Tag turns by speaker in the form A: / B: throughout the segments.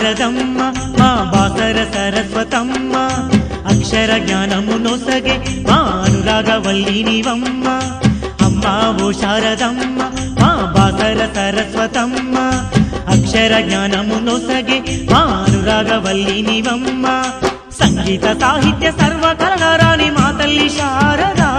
A: శారదమ్మ మా బాసర సరస్వతమ్మ అక్షర జ్ఞానము నొసగే మా అనురాగవల్లి నీవమ్మ అమ్మా ఓ శారదమ్మ మా బాసర సరస్వతమ్మ అక్షర జ్ఞానము నొసగే మా అనురాగవల్లి నీవమ్మ సంగీత సాహిత్య సర్వకళరాని మా తల్లి శారదా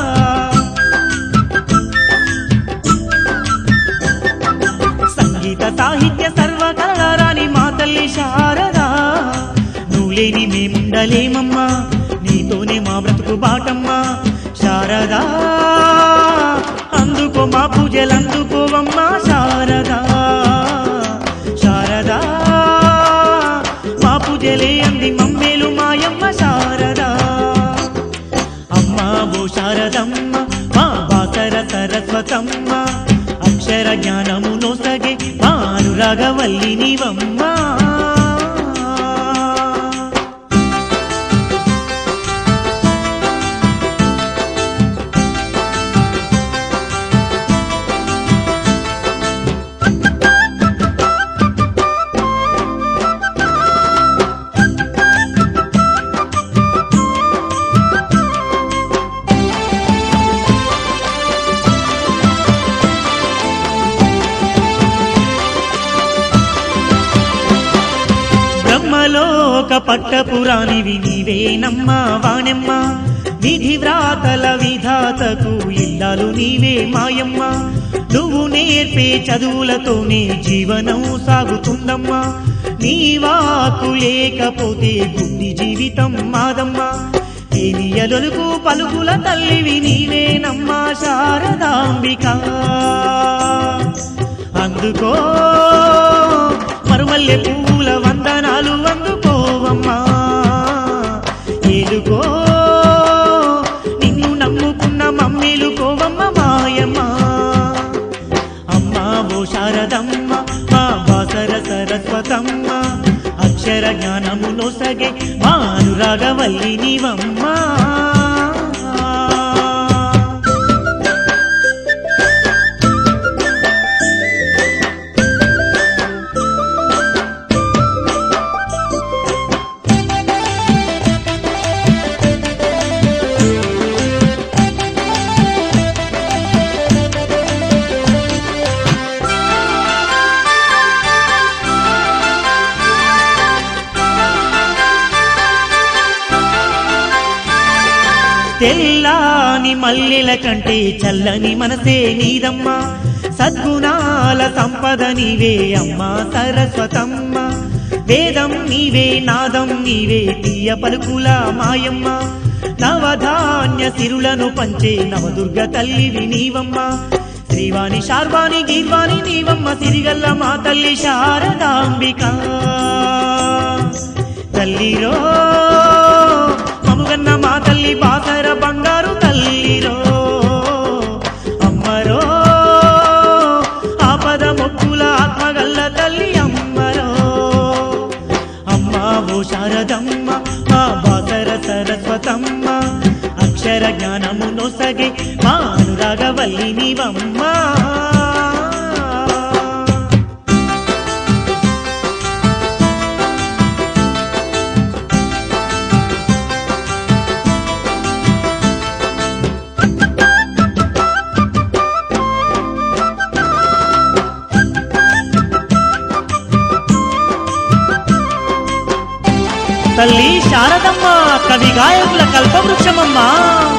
A: సంగీత సాహిత్య సర్వకళరాని మా తల్లి శారదా నువ్వు లేని మేముండలేమమ్మా నీతోనే మా బ్రతుకు బాటమ్మా శారదా అందుకో మా పూజలందుకోవమ్మా శారదా శారదా మా పూజలే అంది మమ్మేలు మాయమ్మ శారదా అమ్మా ఓ శారదమ్మ మా బాసర సరస్వతమ్మ అక్షర జ్ఞానము నొసగే మా అనురాగవల్లి నీవమ్మా బ్రహ్మలోక పట్టపురాణివి నీవేనమ్మా వాణెమ్మ విధి వ్రాతల విధాతకు ఇల్లాలు నీవే మాయమ్మ నువ్వు నేర్పే చదువులతోనే జీవనం సాగుతుందమ్మా నీ వాకు లేకపోతే గుడ్డి జీవితం మాదమ్మా తేనియదొలుకు పలుకుల తల్లివి నీవేనమ్మా శారదాంబిక అందుకో మరుమల్లె పువ్వుల వందనాలు అందుకోవమ్మా ఏలుకో నిన్ను నమ్ముకున్న మమ్మీలుకోవమ్మ మాయమ్మ అమ్మా ఓ శారదమ్మ మా బాసర సరస్వతమ్మ అక్షర జ్ఞానము నొసగే మా అనురాగవల్లి నీవమ్మా తెల్లాని మల్లెల కంటే చల్లని మనసే నీదమ్మా సద్గుణాల సంపద నీవే అమ్మా సరస్వతమ్మ వేదం నీవే నాదం నీవే తీయ పలుకుల మాయమ్మ నవధాన్య సిరులను పంచే నవదుర్గ తల్లివి నీవమ్మ శ్రీవాణి శార్వాణి గీర్వాణి నీవమ్మ సిరిగల్ల మా తల్లి శారదాంబిక తల్లిరో మముగన్న మా తల్లి బాసర బంగారు తల్లిరో అమ్మరో ఆపద మొక్కుల ఆత్మగల్ల తల్లి అమ్మరో అమ్మా ఓ శారదమ్మ మా బాసర సరస్వతమ్మ అక్షర జ్ఞానము నొసగే మా అనురాగవల్లి నీవమ్మా తల్లి శారదమ్మ కవి గాయకుల కల్పవృక్షమమ్మా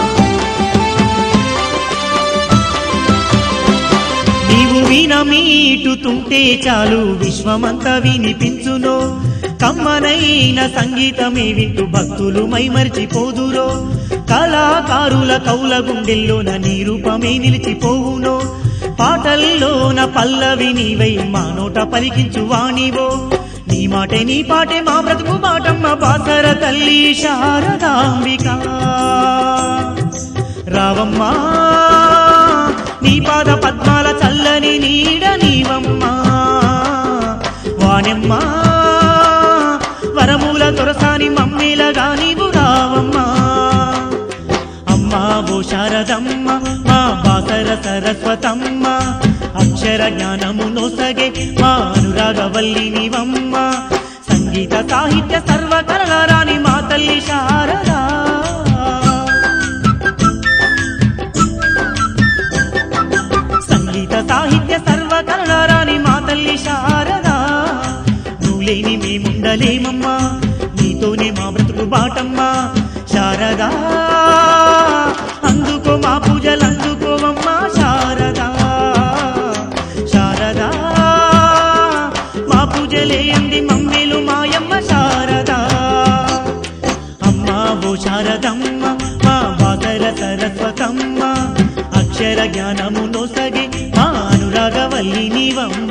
A: నీవు వినమీటుతుంటే చాలు విశ్వమంతా వినిపించును కమ్మనైన సంగీతమే వింటూ భక్తులు మైమరిచిపోదురో కళాకారుల కౌల గుండెల్లోన నీ రూపమే నిలిచిపోవునో పాటల్లోన పల్లవి నీవై మా నోట పలికించు వాణివో నీ మాటే నీ పాటే మా బ్రతుకు మాటమ్మ బాసర తల్లి శారదాంబిక రావమ్మా నీ పాద పద్మాల చల్లని నీడ నీవమ్మా వాణెమ్మా వరమూల తొరసాని మమ్మీలగా నీవు రావమ్మా అమ్మా ఓ శారదమ్మ మా బాసర సరస్వతమ్మ అక్షర జ్ఞానము నొసగే మా అనురాగవల్లి నీవమ్మ సాహిత్య సర్వకళరాని మా తల్లి శారదా సంగీత సాహిత్య సర్వకళరాని మా తల్లి శారదా నువ్వు లేని మేముండలేమమ్మా నీతోనే మా బ్రతుకు బాటమ్మా శారదా అందుకో మా పూజలు అందుకోవమ్మా శారదా శారదా మా పూజలే అంది మమ్మీలు మాయమ్మ శారదా అమ్మా ఓ శారదమ్మ మా బాసర సరస్వతమ్మ అక్షర జ్ఞానము నొసగి మా అనురాగవల్లి నీవమ్మ